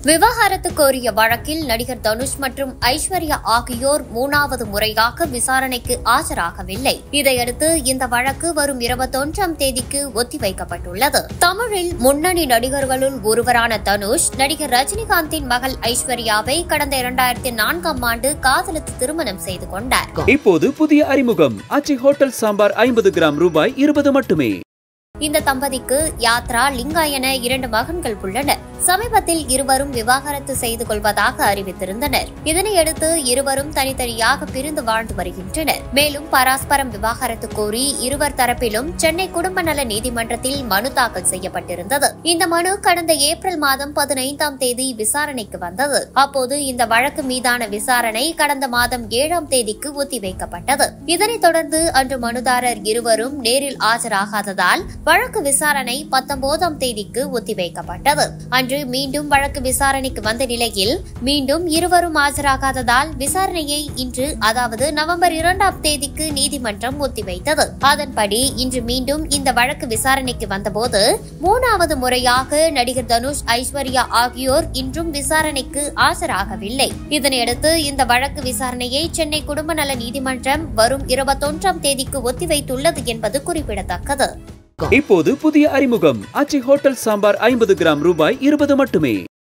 விவாகரத்து கோரிய வழக்கில் நடிகர் தனுஷ் மற்றும் ஐஸ்வர்யா ஆகியோர் மூணாவது முறையாக விசாரணைக்கு ஆஜராகவில்லை இதையடுத்து இந்த வழக்கு வரும் இருபத்தொன்றாம் தேதிக்கு ஒத்திவைக்கப்பட்டுள்ளது தமிழில் முன்னணி நடிகர்களுள் ஒருவரான தனுஷ் நடிகர் ரஜினிகாந்தின் மகள் ஐஸ்வர்யாவை கடந்த இரண்டாயிரத்தி நான்காம் ஆண்டு காதலித்து திருமணம் செய்து கொண்டார் இப்போது புதிய அறிமுகம் அச்சி ஹோட்டல் சாம்பார் ஐம்பது கிராம் ரூபாய் இருபது மட்டுமே இந்த தம்பதிக்கு யாத்ரா லிங்கா என இரண்டு மகன்கள் உள்ளனர் சமீபத்தில் இருவரும் விவாகரத்து செய்து கொள்வதாக அறிவித்திருந்தனர் இதனையடுத்து இருவரும் தனித்தனியாக பிரிந்து வாழ்ந்து வருகின்றனர் மேலும் பரஸ்பரம் விவாகரத்து கோரி இருவர் தரப்பிலும் சென்னை குடும்ப நல நீதிமன்றத்தில் மனு தாக்கல் செய்யப்பட்டிருந்தது இந்த மனு கடந்த ஏப்ரல் மாதம் பதினைந்தாம் தேதி விசாரணைக்கு வந்தது அப்போது இந்த வழக்கு மீதான விசாரணை கடந்த மாதம் ஏழாம் தேதிக்கு ஒத்திவைக்கப்பட்டது இதனைத் தொடர்ந்து அன்று மனுதாரர் இருவரும் நேரில் ஆஜராகாததால் வழக்கு விசாரணை பத்தொன்பதாம் தேதிக்கு ஒத்திவைக்கப்பட்டது அன்று மீண்டும் வழக்கு விசாரணைக்கு வந்த நிலையில் மீண்டும் இருவரும் ஆஜராகாததால் விசாரணையை இன்று அதாவது நவம்பர் இரண்டாம் தேதிக்கு நீதிமன்றம் ஒத்திவைத்தது அதன்படி இன்று மீண்டும் இந்த வழக்கு விசாரணைக்கு வந்தபோது மூணாவது முறையாக நடிகர் தனுஷ் ஐஸ்வர்யா ஆகியோர் இன்றும் விசாரணைக்கு ஆஜராகவில்லை இதனையடுத்து இந்த வழக்கு விசாரணையை சென்னை குடும்ப நல நீதிமன்றம் வரும் இருபத்தொன்றாம் தேதிக்கு ஒத்திவைத்துள்ளது என்பது குறிப்பிடத்தக்கது இப்போது புதிய அறிமுகம் அச்சி ஹோட்டல் சாம்பார் ஐம்பது கிராம் ரூபாய் இருபது மட்டுமே